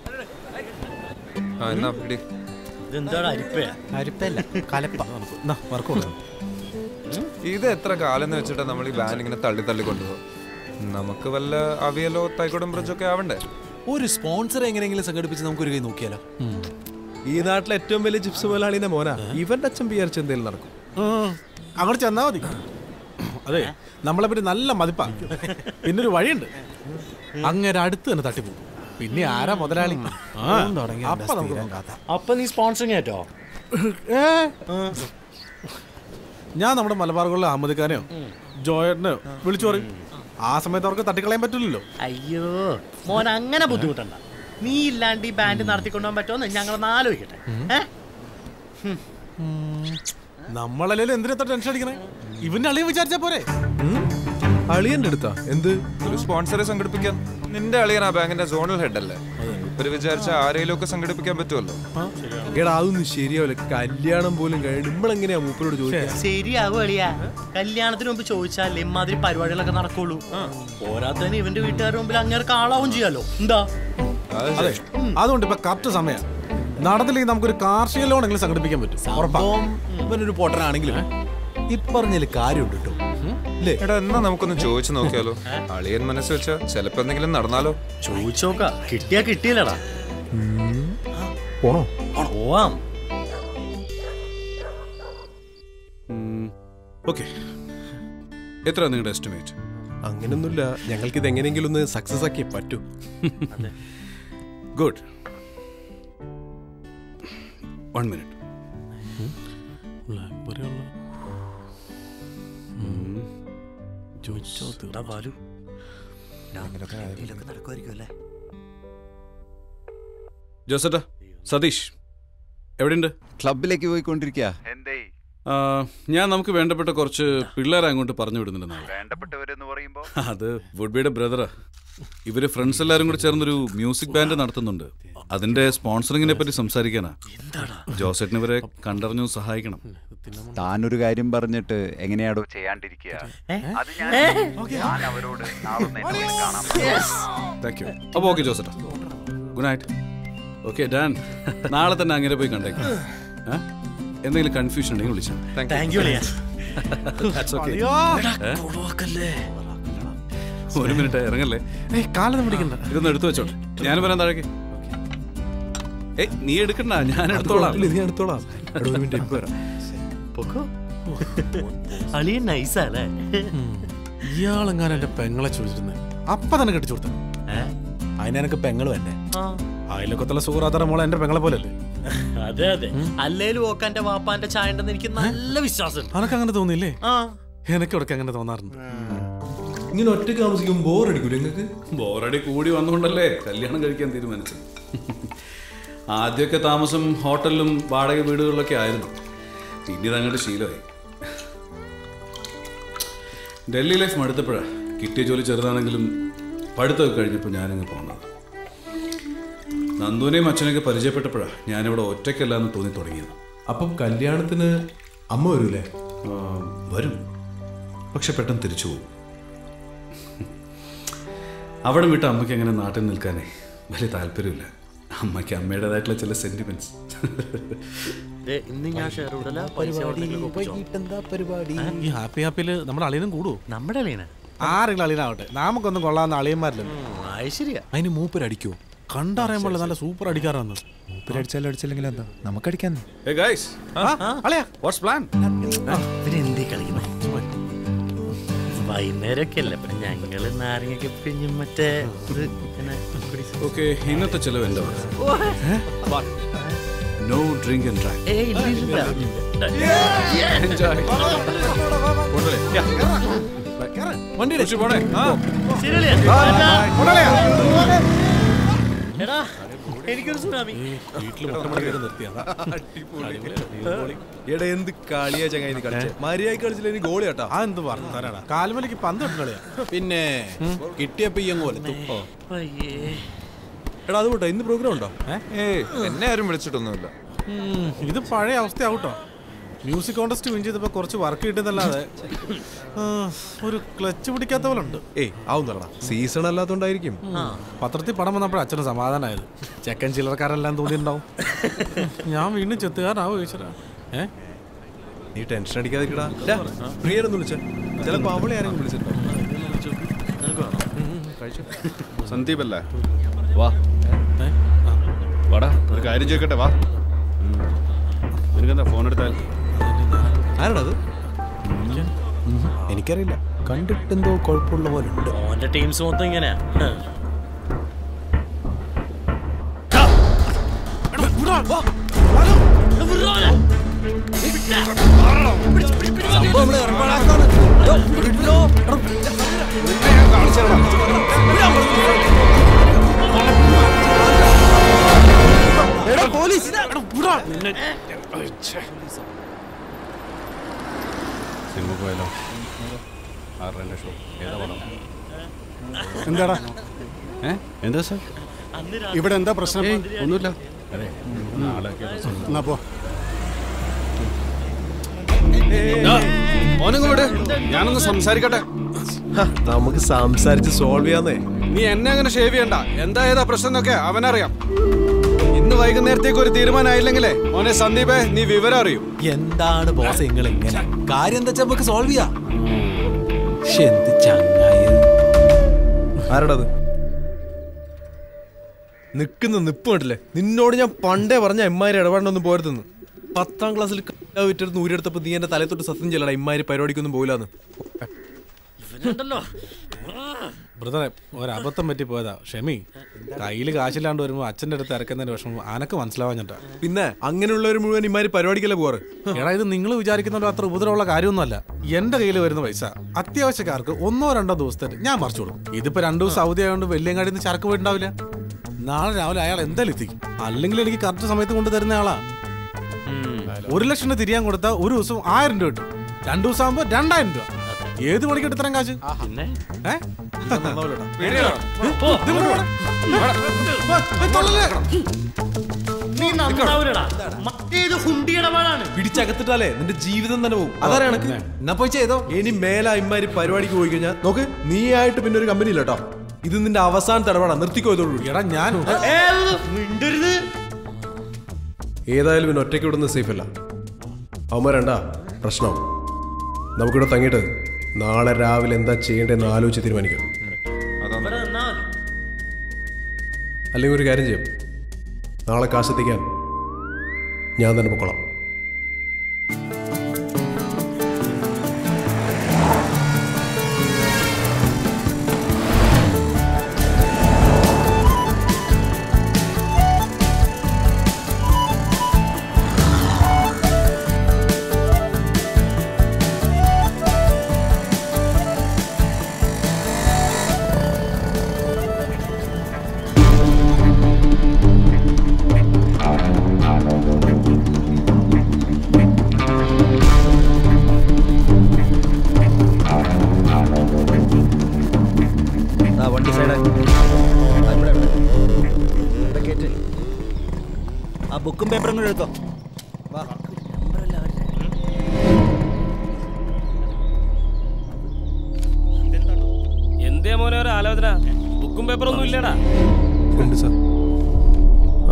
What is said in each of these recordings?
ആ എന്നാ പിടി ഇതെന്താണ് അരിപ്പയാ അരിപ്പല്ല കലപ്പ വർക്ക് കൊടുക്കണം ഇത് എത്ര കാലം എന്ന് വെച്ചിട്ടാ നമ്മൾ ഈ ബാൻ ഇങ്ങനെ തള്ളി തള്ളി കൊണ്ടുപോകും നമുക്ക് വല്ല അവിയലോ തൈക്കോടം ബ്രിഡ്ജൊക്കെ ആവണ്ടേ ഒരു സ്പോൺസർ എങ്ങനെയെങ്കിലും സംഘടിപ്പിച്ച് നമുക്ക് ഒരു കൈ നോക്കിയാലോ ഈ നാട്ടിലെ ഏറ്റവും വലിയ ചിപ്സ് മുതലാളിന്റെ മോനാ ഇവന്റെ അച്ഛൻ വിചാരിച്ച എന്തെങ്കിലും നടക്കും അങ്ങോട്ട് ചെന്നാ മതി അതെ നമ്മളെ പറ്റി നല്ല മതിപ്പാ പിന്നൊരു വഴിയുണ്ട് അങ്ങനെ അടുത്ത് തന്നെ തട്ടിപ്പോകും പിന്നെ ആരാ മുതലാളി അപ്പൊ നമുക്ക് നോക്കാം. അപ്പൊ നീ സ്പോൺസറിങ് കേട്ടോ ഏ? ഞാൻ നമ്മുടെ മലബാറുകളിലെ അഹമ്മദിക്കാനെയോ ജോയറിനെയോ വിളിച്ചു പറയും ആ സമയത്ത് അവർക്ക് തട്ടിക്കളയാൻ പറ്റില്ലല്ലോ അയ്യോ മോൻ അങ്ങനെ ബുദ്ധിമുട്ടണ്ട നീ ഇല്ലാണ്ട് ഈ ബാൻഡ് നടത്തിക്കൊണ്ടുപോകാൻ പറ്റുമെന്ന് ഞങ്ങളൊന്ന് ആലോചിക്കട്ടെ ഏ? നമ്മളല്ലേ എന്തിനാ ടെൻഷൻ അടിക്കണേ ഇവന്റെ അളിയെ വിചാരിച്ചാ പോരെ അളിയന്റെ അടുത്താ എന്ത് ഒരു സ്പോൺസറെ സംഘടിപ്പിക്കാൻ നിന്റെ അളിയൻ ആ ബാങ്കിന്റെ സോണൽ ഹെഡ് അല്ലേ ഒരു വിചാരിച്ച ആരെങ്കിലും ഒക്കെ സംഘടിപ്പിക്കാൻ പറ്റുമല്ലോ എടാ അതൊന്നും ശരിയാവില്ല കല്യാണം പോലും കഴിഞ്ഞു നമ്മളെങ്ങനെയാ മൂപ്പരോട് ചോദിക്കുക ശരിയാവും എളിയാ കല്യാണത്തിന് മുമ്പ് ചോദിച്ചാലേ ഇമാതിരി പരിപാടികളൊക്കെ നടക്കുള്ളൂ പോരാത്തതിന് ഇവന്റെ വീട്ടുകാരുടെ മുമ്പിൽ അങ്ങേർക്ക് ആളാവും ചെയ്യാലോ എന്താ അതെ അതുകൊണ്ട് ഇപ്പൊ കറക്റ്റ് സമയം നടന്നില്ലെങ്കിൽ നമുക്കൊരു കാർഷിക ലോൺ എങ്കിലും സംഘടിപ്പിക്കാൻ പറ്റും ഉറപ്പാ സംഭവം ഇവനൊരു പൊട്ടനാണെങ്കിലും ഇപ്പറഞ്ഞതിൽ കാര്യമുണ്ട് കേട്ടോ അല്ലേ എടാ എന്നാ നമുക്കൊന്ന് ചോദിച്ചു നോക്കിയാലോ അളിയൻ മനസ്സ് വെച്ചാ ചിലപ്പോ എന്തെങ്കിലും നടന്നാലോ ചോദിച്ചോക്ക കിട്ടിയാ കിട്ടിയില്ലടാ പോണോ പോവാം ഓക്കെ എത്ര നിങ്ങളുടെ എസ്റ്റിമേറ്റ് അങ്ങനൊന്നുമില്ല ഞങ്ങൾക്ക് ഇത് എങ്ങനെയെങ്കിലും ഒന്ന് സക്സസ് ആക്കിയേ പറ്റൂ ഗുഡ് വൺ മിനിറ്റ് എടാ ബാലു ജോസേട്ടാ സതീഷ് എവിടെയുണ്ട് ക്ലബിലേക്ക് പോയിക്കൊണ്ടിരിക്കുക ആ, ഞാൻ നമുക്ക് വേണ്ടപ്പെട്ട കുറച്ച് പിള്ളേരെ അങ്ങോട്ട് പറഞ്ഞു വിടുന്നുണ്ട് നാളെ വേണ്ടപ്പെട്ടവരെന്ന് പറയുമ്പോ അത് വുഡ്ബിയുടെ ബ്രദറാ ഇവര് ഫ്രണ്ട്സ് എല്ലാരും കൂടി ചേർന്നൊരു മ്യൂസിക് ബാൻഡ് നടത്തുന്നുണ്ട് അതിന്റെ സ്പോൺസറിങ്ങിനെ പറ്റി സംസാരിക്കാനാ ജോസേട്ടിന് ഇവരെ കണ്ടറിഞ്ഞു സഹായിക്കണം താനൊരു കാര്യം പറഞ്ഞിട്ട് എങ്ങനെയാടോ ചെയ്യാണ്ടിരിക്കുക അത് ഞാൻ ഞാൻ അവരോട് നാളെ ഒന്ന് എന്നെ വന്ന് കാണാൻ പറയാം. താങ്ക് യു അപ്പോൾ ഓക്കെ ജോസേട്ടാ ഗുഡ് നൈറ്റ് ഓക്കെ ഡാൻ നാളെ തന്നെ അങ്ങനെ പോയി കണ്ടേക്കാം ഏ? എന്തെങ്കിലും കൺഫ്യൂഷൻ ഉണ്ടെങ്കിൽ വിളിച്ചാൽ താങ്ക് യു എളിയാ ഒരു മിനിറ്റ് ഇറങ്ങല്ലേ കാലം പിടിക്കണ്ട ഇതൊന്ന് എടുത്തു വെച്ചോട്ടെ ഞാൻ വരാൻ താഴേക്ക് ഏയ് നീ എടുക്കണ്ട ഞാൻ എടുത്തോളാം ഇല്ല, നീ അടുത്തോളാം എടാ, ഒരു മിനിറ്റ് ഇപ്പൊ വരാം പൊക്കോ അളിയൻ നൈസാ അല്ലേ ഇയാളെങ്ങാനും എന്റെ പെങ്ങളെ ചോദിച്ചിരുന്നത് അപ്പൊ തന്നെ കെട്ടിച്ചു കൊടുത്തു ഏ? അതിനെനക്ക് പെങ്ങളും എന്നെ ആ. അയലൊക്കത്തുള്ള സുഹൃത്താറ മോളെ എന്റെ പെങ്ങളെ പോലല്ലേ അതെ അതെ അല്ലേലും ഓക്കാന്റെ വാപ്പാന്റെ ചായ ഉണ്ടെന്ന് എനിക്ക് നല്ല വിശ്വാസമുണ്ട് അനക്ക് അങ്ങനെ തോന്നിയില്ലേ ആ എനിക്ക് ഇടയ്ക്ക് അങ്ങനെ തോന്നാറുണ്ട് ഇങ്ങനെ ഒറ്റയ്ക്ക് താമസിക്കും ബോർ അടിക്കൂല നിങ്ങൾക്ക് ബോറടി കൂടി വന്നുകൊണ്ടല്ലേ കല്യാണം കഴിക്കാൻ തീരുമാനിച്ചത് ആദ്യമൊക്കെ താമസം ഹോട്ടലിലും വാടക വീടുകളിലൊക്കെ ആയിരുന്നു പിന്നീട് അങ്ങോട്ട് ശീലമായി ഡൽഹി ലൈഫ് മടുത്തപ്പോഴാണ് കിട്ടിയ ജോലി ചെറുതാണെങ്കിലും പഠിത്തമൊക്കെ കഴിഞ്ഞപ്പോൾ ഞാനങ്ങ് പോകുന്നത് നന്ദുവിനെയും അച്ഛനെയൊക്കെ പരിചയപ്പെട്ടപ്പോഴാണ് ഞാനിവിടെ ഒറ്റയ്ക്കല്ല എന്ന് തോന്നി തുടങ്ങിയത് അപ്പം കല്യാണത്തിന് അമ്മ വരൂലേ ആ, വരും പക്ഷെ പെട്ടെന്ന് തിരിച്ചു പോകും അവിടെ വിട്ട് അമ്മയ്ക്ക് അങ്ങനെ നാട്ടിൽ നിൽക്കാനേ വലിയ താല്പര്യമില്ല അമ്മയ്ക്ക് അമ്മയുടേതായിട്ടുള്ള ചില സെന്റിമെന്റ്സ് ദേ, ഇന്ന് ഞാൻ ഷെയർ ഇടല പൈസ എവിടുന്നെങ്കിലും ഒപ്പിച്ചോ. എന്താ പരിപാടി ഈ ഹാപ്പി ഹാപ്പിയില് നമ്മുടെ അളിയനും കൂടുവോ നമ്മുടെ അളിയന ആരെങ്കിലും അളിയനാവട്ടെ നമുക്കൊന്നും കൊള്ളാവുന്ന അളിയന്മാരില്ലല്ലോ അത് ശരിയാ അതിന് മൂപ്പരടിക്കോ കണ്ടറിയാൻ പാടില്ല നല്ല സൂപ്പർ അടിക്കാറാന്ന് അടിച്ചാലും അടിച്ചില്ലെങ്കിൽ എന്താ നമുക്കടിക്കാൻ Hey guys, അളിയാ what's plan? ഇവരെന്തേ കളിക്കുന്നത് വൈകുന്നേരമൊക്കെ അല്ലേ അപ്പൊ ഞങ്ങള് നാരങ്ങയൊക്കെ പിഴിഞ്ഞ് മറ്റേ ഇത് ഇങ്ങനെ കുടിച്ച് Okay, ഇന്നത്തെ ചെലവ് എന്താ നോ ഡ്രിങ്ക് ആൻഡ് ഡ്രൈവ് ഏയ് ഇല്ല, ഇല്ല. എൻജോയ് വണ്ടി പോണേ ആ ശരി അളിയാ. എടാ എനിക്കൊരു സുനാമി വീട്ടിൽ മുട്ടമണിക്കൊക്കെ നിർത്തിയാ എടാ എന്ത് കളിയാ ചങ്ങായി നീ കളിച്ചേ മര്യാദ കളിച്ചില്ല ഇനി ഗോളി കേട്ടാ ആ എന്ത് പറഞ്ഞാടാ കാൽമലിക്ക് പന്ത് കിട്ടുന്ന കളിയാ പിന്നെ കിട്ടിയപ്പോ ഈ അങ്ങ് കൊലത്തും അയ്യേ എടാ അത് പോട്ടെ ഇന്ന് പ്രോഗ്രാം ഉണ്ടോ ഏയ് എന്നെ ആരും വിളിച്ചിട്ടൊന്നുമില്ല ഉം, ഇത് പഴയ അവസ്ഥയാവട്ടോ മ്യൂസിക് കോൺടെസ്റ്റ് വിൻ ചെയ്തപ്പോ കുറച്ച് വർക്ക് കിട്ടുന്നല്ലാതെ ആ, ഒരു ക്ലച്ച് പിടിക്കാത്ത പോലെ ഉണ്ട് ഏയ് ആവുന്നല്ലടാ സീസൺ അല്ലാത്തോണ്ടായിരിക്കും പത്രത്തിൽ പടം വന്നപ്പോഴാണ് അച്ഛന് സമാധാനമായത് ചെക്കൻ ചില്ലറക്കാരെല്ലാം തോന്നിയിട്ടുണ്ടാവും ഞാൻ വീണ്ടും ചെത്തുകാരനാവോ ചോദിച്ചതാ ഏ നീ ടെൻഷൻ അടിക്കാതിരിക്കടാ പ്രിയരൊന്ന് വിളിച്ച ചിലപ്പോ അവളെ ആരെങ്കിലും വിളിച്ചിട്ടുണ്ടോ സന്ദീപ് അല്ലേ വാ ഏ? ആ. വാടാ ഒരു കാര്യം ചോദിക്കട്ടെ വാ നിനക്കെന്താ ഫോൺ എടുത്താൽ ആരാടാ അത് എനിക്കറിയില്ല കണ്ടിട്ടെന്തോ കുഴപ്പമുള്ള പോലെ ഉണ്ട് ഓന്റെ ടീംസ് മൊത്തം ഇങ്ങനെയാ സിനിമ പോയാലോ ആരുടെ ഷോ ഏതാ പടം എന്താടാ ഏ എന്താ സാർ അന്ന് ഇവിടെ എന്താ പ്രശ്നം ഒന്നുമില്ല അതെ നാളെ എന്നാ പോ ഓനങ്ങോട്ട് ഞാനൊന്ന് സംസാരിക്കട്ടെ ഹ, നമുക്ക് സംസാരിച്ച് സോൾവ് ചെയ്യാന്നേ നീ എന്നെ അങ്ങനെ ഷേവ് ചെയ്യണ്ട എന്താ ഏതാ പ്രശ്നം എന്നൊക്കെ അവനറിയാം ഇന്ന് വൈകുന്നേരത്തേക്ക് ഒരു തീരുമാനമായില്ലെങ്കിലേ മോനെ സന്ദീപേ നീ വിവരം അറിയും എന്താണ് ബോസ് നിങ്ങൾ ഇങ്ങനെ കാര്യം എന്താ വെച്ചാ നമുക്ക് സോൾവ് ചെയ്യാം ശ്ശെ, എന്ത് ചങ്ങായി ആരാടാ അത് നിക്കുന്ന നിപ്പ് കണ്ടില്ലേ നിന്നോട് ഞാൻ പണ്ടേ പറഞ്ഞ എമ്മാരി ഇടപാടൊന്നും പോരുതെന്ന് പത്താം ക്ലാസ്സിൽ കഞ്ചാവ് വിറ്റെടുത്ത് ഊരെടുത്തപ്പോ നീ എന്റെ തലയിൽ തൊട്ട് സത്യം ചെല്ലടാ ഇമ്മാരി പരിപാടിക്കൊന്നും പോയില്ലാന്ന് ഇവനുണ്ടല്ലോ ബ്രദറെ ഒരബദ്ധം പറ്റി പോയതാ ക്ഷമി കയ്യിൽ കാശില്ലാണ്ട് വരുമ്പോൾ അച്ഛൻ്റെ അടുത്ത് ഇറക്കുന്നതിന്റെ വിഷമം ആനക്ക് മനസ്സിലാവാഞ്ഞിട്ടാ പിന്നെ അങ്ങനെയുള്ളവർ മുഴുവൻ ഇമ്മാരി പരിപാടിക്കല്ലേ പോറ് എടാ ഇത് നിങ്ങൾ വിചാരിക്കുന്ന അത്ര ഉപദ്രവമുള്ള കാര്യമൊന്നുമല്ല എന്റെ കയ്യിൽ വരുന്ന പൈസ അത്യാവശ്യക്കാർക്ക് ഒന്നോ രണ്ടോ ദിവസത്തേക്ക് ഞാൻ മറിച്ചു കൊടുക്കും ഇതിപ്പോ രണ്ടു ദിവസം അവധി ആയതുകൊണ്ട് വെല്ലിയങ്ങാടി നിന്ന് ചരക്ക് പോയിട്ടുണ്ടാവില്ല നാളെ രാവിലെ അയാൾ എന്തായാലും എത്തിക്കും അല്ലെങ്കിൽ എനിക്ക് കറക്റ്റ് സമയത്ത് കൊണ്ട് തരുന്ന ആളാ ഒരു ലക്ഷം രൂപ തിരിയാൻ കൊടുത്താൽ ഒരു ദിവസം ആയിരം രൂപ കിട്ടും രണ്ടു ദിവസം ആകുമ്പോ രണ്ടായിരം രൂപ ഏത് മണിക്ക് ഇത്രയും കാശ് പിന്നെ ഏ? പോ. ഇത് ഇവിടെ വേണം. വാ, ഏ, തൊള്ളല്ലേ? നീ നന്നാവൂലടാ മറ്റേത് ഹുണ്ടി ഇടപാടാണ് പിടിച്ചകത്തിട്ടാലേ നിന്റെ ജീവിതം തന്നെ പോകും അതാണ് കണക്ക് എന്നാ പോയി ചെയ്തോ ഇനി മേല ഇമ്മാരി പരിപാടിക്ക് പോയി കഴിഞ്ഞാൽ നോക്ക് നീ ആയിട്ട് പിന്നെ ഒരു കമ്പനി ഇല്ല കേട്ടോ ഇത് നിന്റെ അവസാനത്തെ ഇടപാടാ നിർത്തിക്കോ ഇതോടുകൂടി എടാ ഞാൻ ഏത് മിണ്ടരുത് ഏതായാലും പിന്നെ ഒറ്റയ്ക്ക് വിടുന്നത് സേഫ് അല്ല അവന്മാരണ്ടാ പ്രശ്നം നമുക്കിവിടെ തങ്ങിയിട്ട് നാളെ രാവിലെ എന്താ ചെയ്യേണ്ടതെന്ന് ആലോചിച്ച് തീരുമാനിക്കാം ഇവിടെ നിന്നാ മതി അല്ലെങ്കിൽ ഒരു കാര്യം ചെയ്യും നാളെ കാശെത്തിക്കാൻ ഞാൻ തന്നെ പൊക്കോളാം വണ്ടി സൈഡാക്കി ഇവിടെ ഇവിടെ ഇവിടെ കേറ്റ് ആ ബുക്കും പേപ്പറും കൂടെ എടുത്തോ വാ എന്തേ മോനെ ഒരു ആലോചന ബുക്കും പേപ്പറൊന്നും ഇല്ലടാ ഉണ്ട് സാർ ആ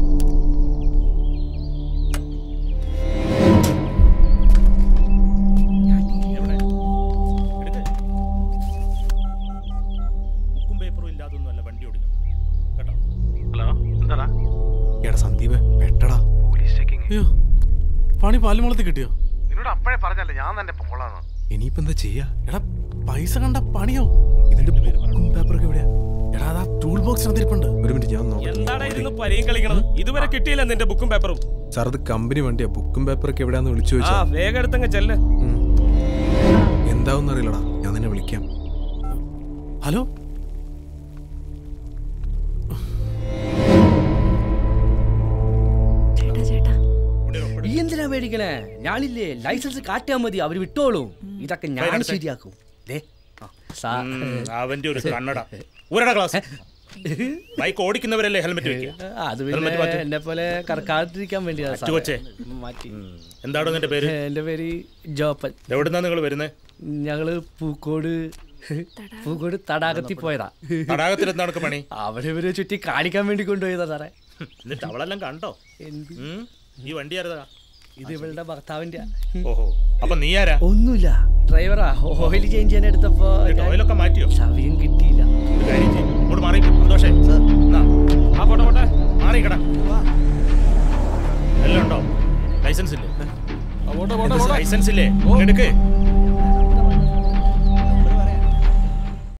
ബുക്കും പേപ്പറും ഇല്ലാതൊന്നും അല്ല വണ്ടി ഓടിക്കണം കേട്ടോ എടാ സന്ദീപ് പെട്ടടാ അയ്യോ പണി പാലുമുളത്ത് കിട്ടിയോ ഇനിയിപ്പോ എന്താ ചെയ്യാ എടാ പൈസ കണ്ട പണിയോ ഇതിന്റെ ബുക്കും പേപ്പറൊക്കെ എവിടെയാ എടാ അതാ ടൂൾ ബോക്സിനകത്ത് ഇരിപ്പുണ്ട് ഒരു മിനിറ്റ് ഞാൻ നോക്കട്ടെ എന്താടാ ഇരുന്ന് പരിയും കളിക്കണത് ഇതുവരെ കിട്ടിയില്ല നിന്റെ ബുക്കും പേപ്പറും സാർ അത് കമ്പനി വണ്ടിയാ ബുക്കും പേപ്പറൊക്കെ എവിടെയാന്ന് വിളിച്ചു ആ ചോദിച്ചാ വേഗം എടുത്തങ്ങ് ചെല്ല് എന്താവും അറിയില്ലടാ ഞാൻ നിന്നെ വിളിക്കാം ഹലോ ചേട്ടാ ചേട്ടാ ഈ എന്തിനാ മേടിക്കണേ ഞാനില്ലേ ലൈസൻസ് കാട്ടിയാ മതി അവര് വിട്ടോളൂ ഇതൊക്കെ ഞാൻ ശരിയാക്കും ദേ, ആ, സാ- അവന്റെ ഒരു കണ്ണട ഒരട ക്ലാസ് ബൈക്ക് ഓടിക്കുന്നവരല്ലേ ഹെൽമെറ്റ് വെക്കുക അത് Helmet പിന്നെ മാറ്റ്. എന്നെ പോലെ കറക്കാതിരിക്കാൻ വേണ്ടിയാ മാറ്റ് കൊച്ചേ. മാറ്റി എന്താണോ നിന്റെ പേര് എന്റെ പേര് ജോപ്പൻ എവിടുന്നാ നിങ്ങൾ വരുന്നത് ഞങ്ങള് പൂക്കോട് പൂക്കോട് തടാകത്തിൽ പോയതാ തടാകത്തിൽ എന്താണ് പണി അവിടെ ഇവരെ ചുറ്റി കാണിക്കാൻ വേണ്ടി കൊണ്ടുപോയതാ സാറേ എന്നിട്ട് അവളെല്ലാം കണ്ടോ എന്ത് ഉം? ഈ വണ്ടി ആരതാ ഇത് ഇവളുടെ ഭർത്താവിന്റെ ഓഹോ അപ്പൊ നീ ആരാ ഒന്നുമില്ല ഡ്രൈവറാ ഓയിൽ ചേഞ്ച് ചെയ്യാൻ എടുത്തപ്പോ എന്നിട്ട് ഓയിലൊക്കെ മാറ്റിയോ സമയം കിട്ടിയില്ല ഒരു കാര്യം ചെയ്യ്. ഇങ്ങോട്ട് മാറി സന്തോഷേ എന്നാ. ആ പോട്ടെ പോട്ടെ മാറിക്കടാ എല്ലാം ഉണ്ടോ ലൈസൻസ് ഇല്ലേ ലൈസൻസ് ഇല്ലേ എടുക്ക്